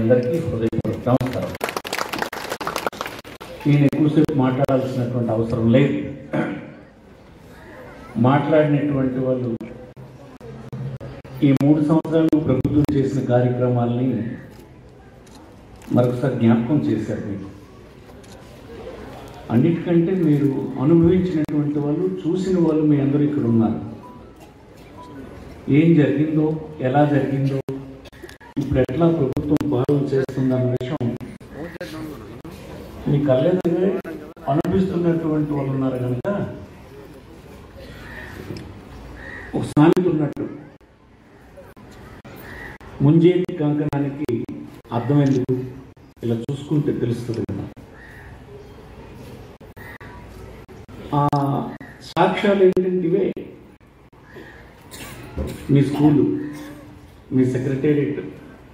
అందరికీ హృదయపూర్వక నమస్కారం నేను ఎక్కువసేపు మాట్లాడాల్సినటువంటి అవసరం లేదు మాట్లాడినటువంటి వాళ్ళు ఈ మూడు సంవత్సరాలు ప్రభుత్వం చేసిన కార్యక్రమాల్ని మరొకసారి జ్ఞాపకం చేశారు మీకు అన్నిటికంటే మీరు అనుభవించినటువంటి వాళ్ళు చూసిన వాళ్ళు మీ అందరూ ఇక్కడ ఉన్నారు ఏం జరిగిందో ఎలా జరిగిందో ఇప్పుడు ఎట్లా ప్రభుత్వం పాలన చేస్తుందన్న విషయం మీ కళ్ళెదురుగా అనిపిస్తున్నటువంటి వాళ్ళు ఉన్నారు కనుక ఒక సామెత ఉన్నట్టు ముంజేతి కంకణానికి అర్థం ఎందుకు ఇలా చూసుకుంటే తెలుస్తుంది కదా ఆ సాక్ష్యాలు ఏంటంటే ఇవే మీ స్కూలు మీ సెక్రటేరియట్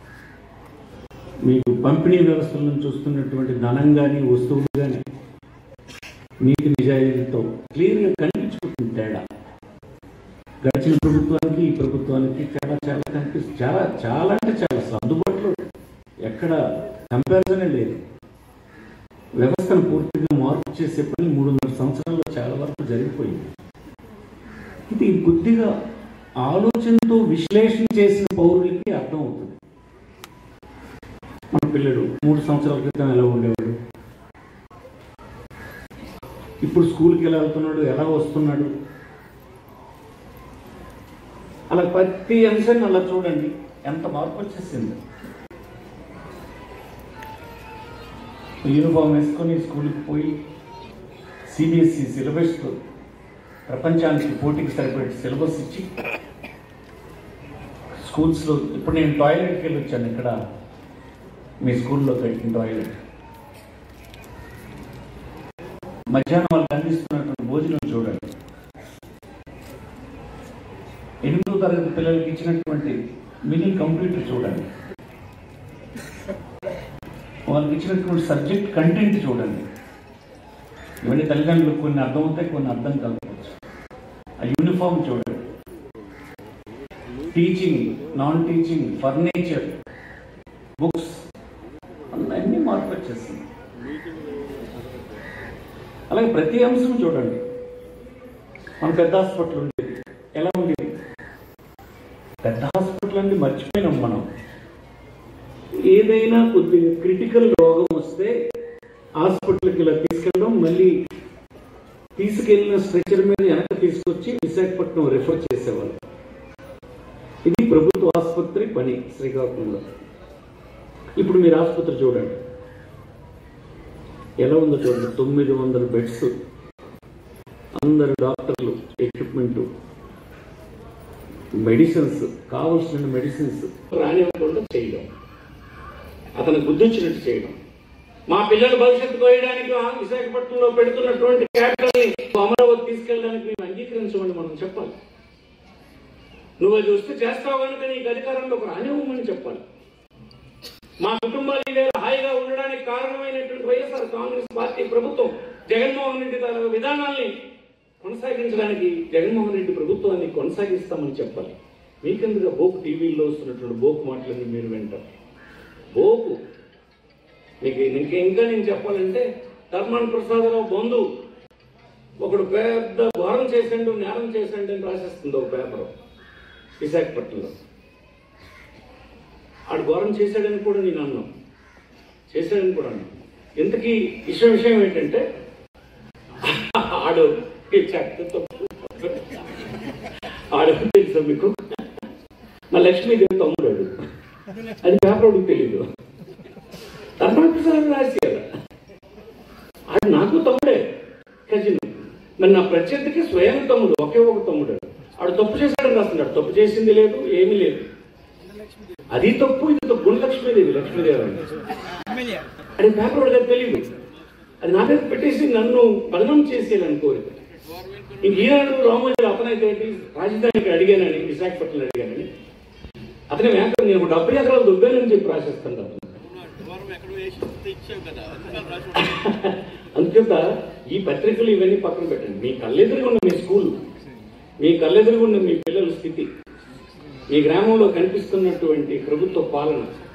మీకు పంపిణీ వ్యవస్థలను చూస్తున్నటువంటి ధనం కానీ వస్తువులు కానీ నీతి నిజాయితీతో క్లియర్గా కనిపించుకుంటుంది తేడా గడిచిన ప్రభుత్వానికి ఈ ప్రభుత్వానికి చాలా చాలా కనిపిస్తుంది చాలా చాలా అంటే చాలా అసలు అందుబాటులో ఎక్కడ కంపారిజనే లేదు వ్యవస్థను పూర్తిగా మార్పు చేసే పని మూడున్నర సంవత్సరాల్లో చాలా వరకు జరిగిపోయింది ఇది కొద్దిగా ఆలోచనతో విశ్లేషణ చేసిన పౌరులకి అర్థం అవుతుంది మన పిల్లడు మూడు సంవత్సరాల క్రితం ఎలా ఉండేవాడు ఇప్పుడు స్కూల్కి ఎలా వెళ్తున్నాడు ఎలా వస్తున్నాడు అలా ప్రతి అంశాన్ని అలా చూడండి ఎంత మార్పు వచ్చేసింది యూనిఫామ్ వేసుకొని స్కూల్కి పోయి సిబిఎస్ఈ సిలబస్తో ప్రపంచానికి పోటీకి సరిపడే సిలబస్ ఇచ్చి స్కూల్స్లో ఇప్పుడు నేను టాయిలెట్కి వెళ్ళి వచ్చాను ఇక్కడ మీ స్కూల్లో పెట్టిన టాయిలెట్ మధ్యాహ్నం వాళ్ళకి అందిస్తున్నటువంటి భోజనం చూడండి ఎనిమిదో తరగతి పిల్లలకి ఇచ్చినటువంటి మినీ కంప్యూటర్ చూడండి వాళ్ళకి ఇచ్చినటువంటి సబ్జెక్ట్ కంటెంట్ చూడండి ఇవన్నీ తల్లిదండ్రులకు కొన్ని అర్థమవుతాయి కొన్ని అర్థం కాకపోవచ్చు ఆ యూనిఫామ్ చూడండి teaching non teaching furniture books అన్నీ మార్పు వచ్చేస్తుంది అలాగే ప్రతి అంశం చూడండి మన పెద్ద హాస్పిటల్ ఉండేది ఎలా ఉండేది పెద్ద హాస్పిటల్ అన్ని మర్చిపోయినాం మనం ఏదైనా కొద్దిగా క్రిటికల్ రోగం వస్తే హాస్పిటల్కి ఇలా తీసుకెళ్ళడం మళ్ళీ తీసుకెళ్లిన స్ట్రెచర్ మీద వెనక తీసుకొచ్చి విశాఖపట్నం రిఫర్ చేసేవాళ్ళు ఇది ప్రభుత్వ ఆసుపత్రి పని శ్రీకాకుళంలో ఇప్పుడు మీరు ఆసుపత్రి చూడండి ఎలా ఉందో చూడండి తొమ్మిది వందల బెడ్స్ అందరు డాక్టర్లు ఎక్విప్మెంట్ మెడిసిన్స్ కావలసిన మెడిసిన్స్ రానివ్వకుండా చేయడం అతను గుర్తించినట్టు చేయడం మా పిల్లల భవిష్యత్తు పోయడానికి ఆ విశాఖపట్నంలో పెడుతున్నటువంటి క్యాపిటల్ని అమరావతి తీసుకెళ్ళడానికి మేము అంగీకరించమని మనం చెప్పాలి నువ్వు అది వస్తే చేస్తావు కనుక నీకు అధికారంలోకి రానివ్వమని చెప్పాలి మా కుటుంబాలు ఇవేళ హాయిగా ఉండడానికి కారణమైనటువంటి వైఎస్ఆర్ కాంగ్రెస్ పార్టీ ప్రభుత్వం జగన్మోహన్ రెడ్డి తన విధానాల్ని కొనసాగించడానికి జగన్మోహన్ రెడ్డి ప్రభుత్వాన్ని కొనసాగిస్తామని చెప్పాలి మీకెందుకు బోకు టీవీలో వస్తున్నటువంటి బోకు మాటలన్నీ మీరు వింటారు బోకు మీకు ఇంక ఇంకా నేను చెప్పాలంటే ధర్మాన్ ప్రసాదరావు బంధు ఒకడు పెద్ద ఘోరం చేసిండు నేరం చేసిండు అని రాసేస్తుంది ఒక పేపర్ విశాఖపట్నంలో ఆడు ఘోరం చేశాడని కూడా నేను అన్నాం చేశాడని కూడా అన్నాం ఇంతకీ విషయం విషయం ఏంటంటే ఆడు ఈ చెత్తతో ఆడు తెలుసా మీకు మా లక్ష్మీదేవి తమ్ముడాడు అది పేపర్ తెలియదు ధర్మప్రసాద్ రాశారు ఆడు నాకు తమ్ముడే కజిన్ మరి నా ప్రత్యర్థికి స్వయం తమ్ముడు ఒకే ఒక తమ్ముడు ఆడు తప్పు చేశాడని రాస్తున్నాడు తప్పు చేసింది లేదు ఏమీ లేదు అది తప్పు ఇది తప్పు గుణ లక్ష్మీదేవి లక్ష్మీదేవి అని అది పేపర్ వాడికి తెలియదు అది నా మీద పెట్టేసి నన్ను బదనం చేసేయాలని కోరిక ఇంక ఈనాడు రామోజీ అతనైతే ఏంటి, రాజధానికి అడిగానని విశాఖపట్నం అడిగానని అతని మేక నేను ఒక డెబ్బై ఎకరాలు దుబ్బానని చెప్పి రాసేస్తాను అతను అందుచేత ఈ పత్రికలు ఇవన్నీ పక్కన పెట్టండి మీ కళ్ళెదురుగా ఉన్న మీ స్కూల్ మీ కళ్ళెదురుగా ఉన్న మీ పిల్లల స్థితి మీ గ్రామంలో కనిపిస్తున్నటువంటి ప్రభుత్వ పాలన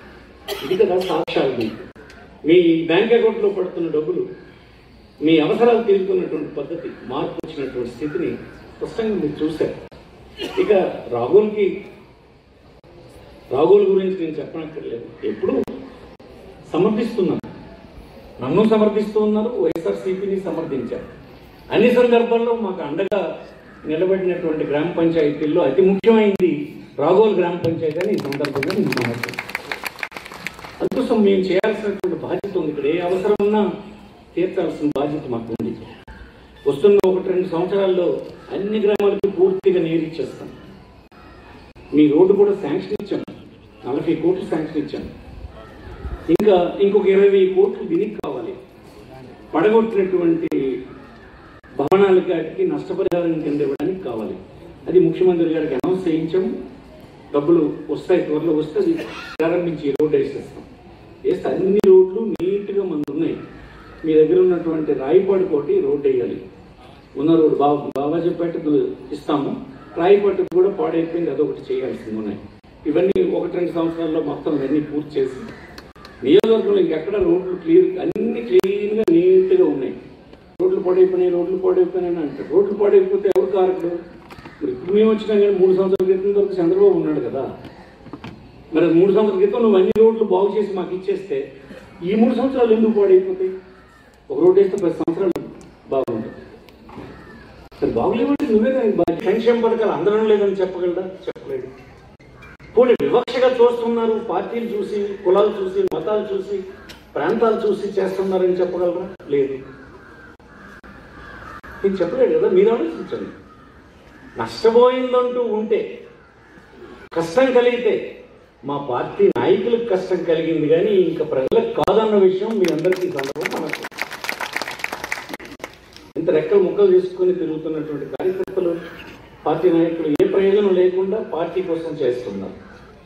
ఇది కదా సాక్ష్యాలు మీకు మీ బ్యాంక్ అకౌంట్లో పడుతున్న డబ్బులు మీ అవసరాలు తీరుతున్నటువంటి పద్ధతి మార్పు వచ్చినటువంటి స్థితిని స్పష్టంగా మీరు చూశారు ఇక రాహుల్కి రాహుల్ గురించి నేను చెప్పనక్కర్లేదు ఎప్పుడు సమర్థిస్తున్నాను నన్ను సమర్థిస్తూ ఉన్నారు వైఎస్ఆర్సీపీని సమర్థించారు అన్ని సందర్భాల్లో మాకు అండగా నిలబడినటువంటి గ్రామ పంచాయతీల్లో అతి ముఖ్యమైనది రాఘోల్ గ్రామ పంచాయతీ అని ఈ సందర్భంగా నేను మాట్లాడుతున్నాను అందుకోసం మేము చేయాల్సినటువంటి బాధ్యత ఉంది ఇక్కడ ఏ అవసరం ఉన్నా తీర్చాల్సిన బాధ్యత మాకు ఉంది వస్తున్న ఒకటి రెండు సంవత్సరాల్లో అన్ని గ్రామాలకి పూర్తిగా నీరు ఇచ్చేస్తాం మీ రోడ్డు కూడా శాంక్షన్ ఇచ్చాం నలభై కోట్లు శాంక్షన్ ఇచ్చాం ఇంకా ఇంకొక ఇరవై వెయ్యి కోట్లు దీనికి కావాలి పడగొట్టినటువంటి భవనాల గారికి నష్టపరిహారం కింద ఇవ్వడానికి కావాలి అది ముఖ్యమంత్రి గారికి అనౌన్స్ చేయించాము డబ్బులు వస్తాయి త్వరలో వస్తే అది ప్రారంభించి ఈ రోడ్డు వేసేస్తాం వేస్తే అన్ని రోడ్లు నీట్గా మనకు ఉన్నాయి మీ దగ్గర ఉన్నటువంటి రాయిపాడు కోటి రోడ్డు వేయాలి ఉన్న రోడ్డు బాబా బాబాజీపేట ఇస్తాము రాయిపాటు కూడా పాడైపోయింది అదొకటి చేయాల్సింది ఉన్నాయి ఇవన్నీ ఒకటి రెండు సంవత్సరాల్లో మొత్తం ఇవన్నీ పూర్తి చేసి నియోజకవర్గంలో ఇంకెక్కడ రోడ్లు క్లియర్ అన్ని క్లీన్గా నీట్గా ఉన్నాయి రోడ్లు పాడైపోయినాయి రోడ్లు పాడైపోయినాయి అని అంటారు రోడ్లు పాడైపోతే ఎవరు కారకుడు మరి ఇప్పుడు మేము వచ్చినా కానీ మూడు సంవత్సరాల క్రితం వరకు చంద్రబాబు ఉన్నాడు కదా మరి మూడు సంవత్సరాల క్రితం నువ్వు అన్ని రోడ్లు బాగు చేసి మాకు ఇచ్చేస్తే ఈ మూడు సంవత్సరాలు ఎందుకు పాడైపోతాయి ఒక రోడ్డు వేస్తే పది సంవత్సరాలు బాగుంటుంది మరి బాగులేవంటే నువ్వే దానికి బాధ్యత. సంక్షేమ పథకాలు అందరం లేదని చెప్పగలరా చెప్పలేడు పోనీ వివక్షగా చూస్తున్నారు పార్టీలు చూసి కులాలు చూసి మతాలు చూసి ప్రాంతాలు చూసి చేస్తున్నారని చెప్పగలరా లేదు నేను చెప్పలేడు కదా మీరు ఆలోచించండి నష్టపోయిందంటూ ఉంటే కష్టం కలిగితే మా పార్టీ నాయకులకు కష్టం కలిగింది కానీ ఇంకా ప్రజలకు కాదన్న విషయం మీ అందరికీ ఈ సందర్భం మనకు ఇంత రెక్కలు ముక్కలు తీసుకొని తిరుగుతున్నటువంటి కార్యకర్తలు పార్టీ నాయకులు ఏ ప్రయోజనం లేకుండా పార్టీ కోసం చేస్తున్నారు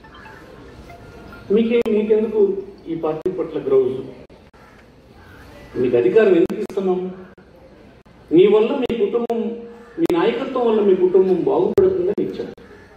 మీకే మీకెందుకు ఈ పార్టీ పట్ల గ్రౌజ్ మీకు అధికారం ఎందుకు ఇస్తున్నాం మీ వల్ల మీ కుటుంబం మీ నాయకత్వం వల్ల మీ కుటుంబం బాగుపడుతుందని ఇచ్చాం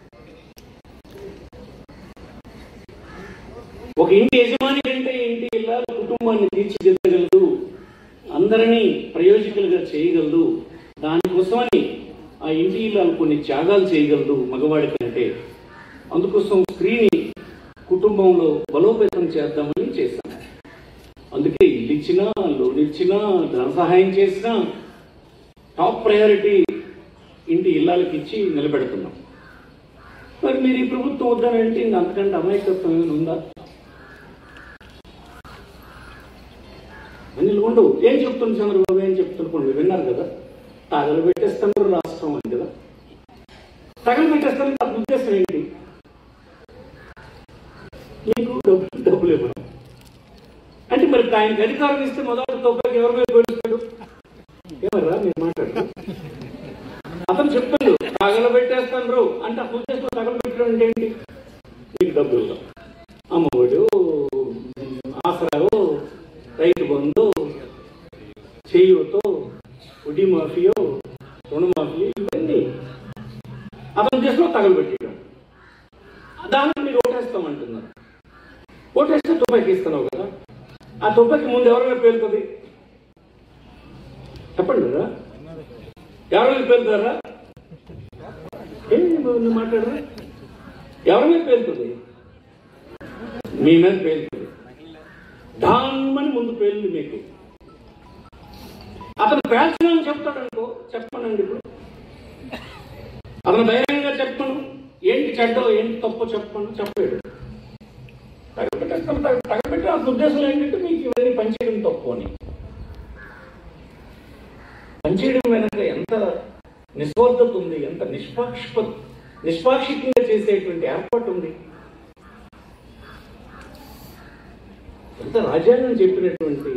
ఒక ఇంటి యజమాని కంటే ఇంటి ఇల్లాల కుటుంబాన్ని తీర్చిదిద్దగలదు అందరినీ ప్రయోజకులుగా చేయగలదు దానికోసమని ఆ ఇంటి ఇల్లాలు కొన్ని త్యాగాలు చేయగలదు మగవాడి కంటే అందుకోసం స్త్రీని కుటుంబంలో బలోపేతం చేద్దామని చేశాం అందుకే ఇల్లు ఇచ్చినా లోన్ ఇచ్చినా ధన సహాయం చేసినా టాప్ ప్రయారిటీ ఇంటి ఇళ్ళకి ఇచ్చి నిలబెడుతున్నాం మరి మీరు ఈ ప్రభుత్వం వద్దనంటే ఇంక అంతకంటే అమాయకత్వం ఏమైనా ఉందా అనిల్ ఉండు ఏం చెప్తుంది చంద్రబాబు ఏం చెప్తున్నారు మీరు విన్నారు కదా తగలు పెట్టేస్తున్నారు రాష్ట్రం అని కదా తగలు పెట్టేస్తారు నా ఉద్దేశం ఏంటి నీకు డబ్బులు డబ్బులు ఇవ్వడం అంటే మరి ఆయనకి అధికారం ఇస్తే మొదటి తోపకి ఎవరి మీద పెడుతాడు ఏమర్రా మీరు మాట్లాడు అతను చెప్తాడు తగలబెట్టేస్తాను అంటే ఆ ఉద్దేశం తగలబెట్టడం అంటే ఏంటి నీకు డబ్బులు ఇవ్వడం అమ్మఒడు ఆసరాలో రైతు బంధు చేయూతో వడ్డీ మాఫియో రుణమాఫీ ఇవన్నీ అతను చేసిన తగలబెట్టడం దానికి మీరు ఓటేస్తామంటున్నారు ఓటేస్తే తుపాకీ ఇస్తున్నావు కదా ఆ తుపాకీ ముందు ఎవరైనా పేలుతుంది చెప్పండి కదా ఎవరైనా పేలుతారా ఏం నువ్వు మాట్లాడరా ఎవరి మీద పేలుతుంది మీ మీద పేలుతుంది దాన్మని ముందు పేలింది మీకు అతను పేల్చమని చెప్తాడు అనుకో చెప్పనండి ఇప్పుడు అతను ధైర్యంగా చెప్పను ఏంటి చెడ్డో ఏంటి తప్పో చెప్పను చెప్పలేడు తగలబెట్టేస్తాను తగ- తగలబెట్టి ఆ ఉద్దేశం ఏంటంటే మీకు ఇవన్నీ పనిచేయడం తప్పు అని పనిచేయడం వెనక ఎంత నిస్వార్థత ఉంది ఎంత నిష్పాక్షప నిష్పాక్షికంగా చేసేటువంటి ఏర్పాటు ఉంది ఎంత రాజ్యాంగం చెప్పినటువంటి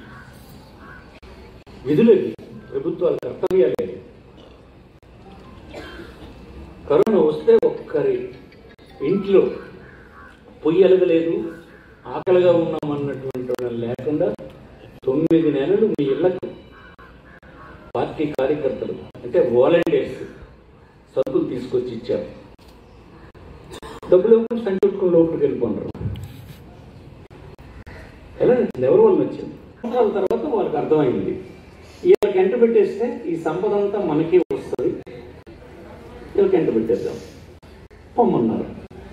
విధులవి ప్రభుత్వాల కర్తవ్యాలే కరోనా వస్తే ఒక్కరి ఇంట్లో పొయ్యి ఎలగలేదు ఆకలిగా ఉన్నామన్నటువంటి వాళ్ళని లేకుండా తొమ్మిది నెలలు మీ ఇళ్లకు పార్టీ కార్యకర్తలు అంటే వాలంటీర్స్ సరుకులు తీసుకొచ్చి ఇచ్చారు డబ్బులు ఇవ్వకుండా సంచుకుని లోపలికి వెళ్ళిపోన్నారు ఎవరి వల్ల వచ్చింది సంవత్సరాల తర్వాత వాళ్ళకి అర్థమైంది వీళ్ళకి ఎంట పెట్టేస్తే ఈ సంపద అంతా మనకే వస్తుంది వీళ్ళకి ఎంట పెట్టేద్దాం పొమ్మన్నారు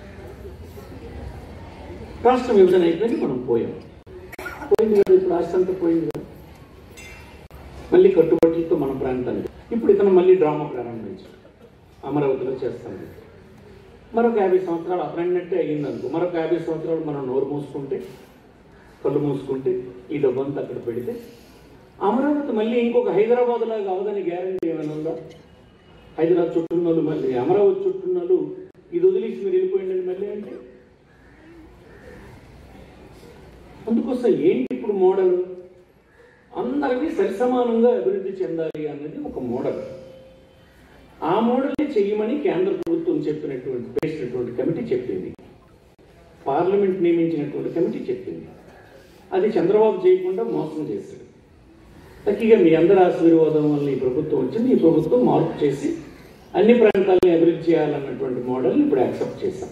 రాష్ట్ర విభజన అయిపోయింది మనం పోయాం పోయింది కదా ఇప్పుడు ఆస్తి అంతా పోయింది కదా మళ్ళీ కట్టుబడులతో మన ప్రాంతానికి ఇప్పుడు ఇతను మళ్ళీ డ్రామా ప్రారంభించాడు అమరావతిలో చేస్తాను మరొక యాభై సంవత్సరాలు అప్పుడన్నట్టే అయ్యింది అనుకో మరొక యాభై సంవత్సరాలు మనం నోరు మూసుకుంటే కళ్ళు మూసుకుంటే ఈ డబ్బంతా అక్కడ పెడితే అమరావతి మళ్ళీ ఇంకొక హైదరాబాద్ లాగా అవదని గ్యారంటీ ఏమైనా ఉందా హైదరాబాద్ చుట్టూన్నోళ్ళు మళ్ళీ అమరావతి చుట్టూన్నోళ్ళు ఇది వదిలేసి మీరు వెళ్ళిపోయిందండి మళ్ళీ అంటే అందుకోసం ఏంటి ఇప్పుడు మోడల్ అందరికీ సరిసమానంగా అభివృద్ధి చెందాలి అన్నది ఒక మోడల్ ఆ మోడల్ని చెయ్యమని కేంద్ర ప్రభుత్వం చెప్పినటువంటి వేసినటువంటి కమిటీ చెప్పింది పార్లమెంట్ నియమించినటువంటి కమిటీ చెప్పింది అది చంద్రబాబు చేయకుండా మోసం చేశాడు లక్కీగా మీ అందరి ఆశీర్వాదం వల్ల ఈ ప్రభుత్వం వచ్చింది ఈ ప్రభుత్వం మార్పు చేసి అన్ని ప్రాంతాలని అభివృద్ధి చేయాలన్నటువంటి మోడల్ని ఇప్పుడు యాక్సెప్ట్ చేశాం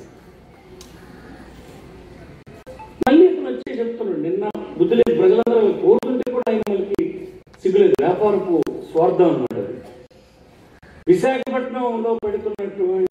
మళ్ళీ ఇతను వచ్చి చెప్తున్నాడు నిన్న బుద్ధి లేదు ప్రజలందరూ కోరుతుంటే కూడా ఆయన మనకి సిగ్గులేదు వ్యాపారపు స్వార్థం అన్నాడు అది విశాఖపట్నంలో పెడుతున్నటువంటి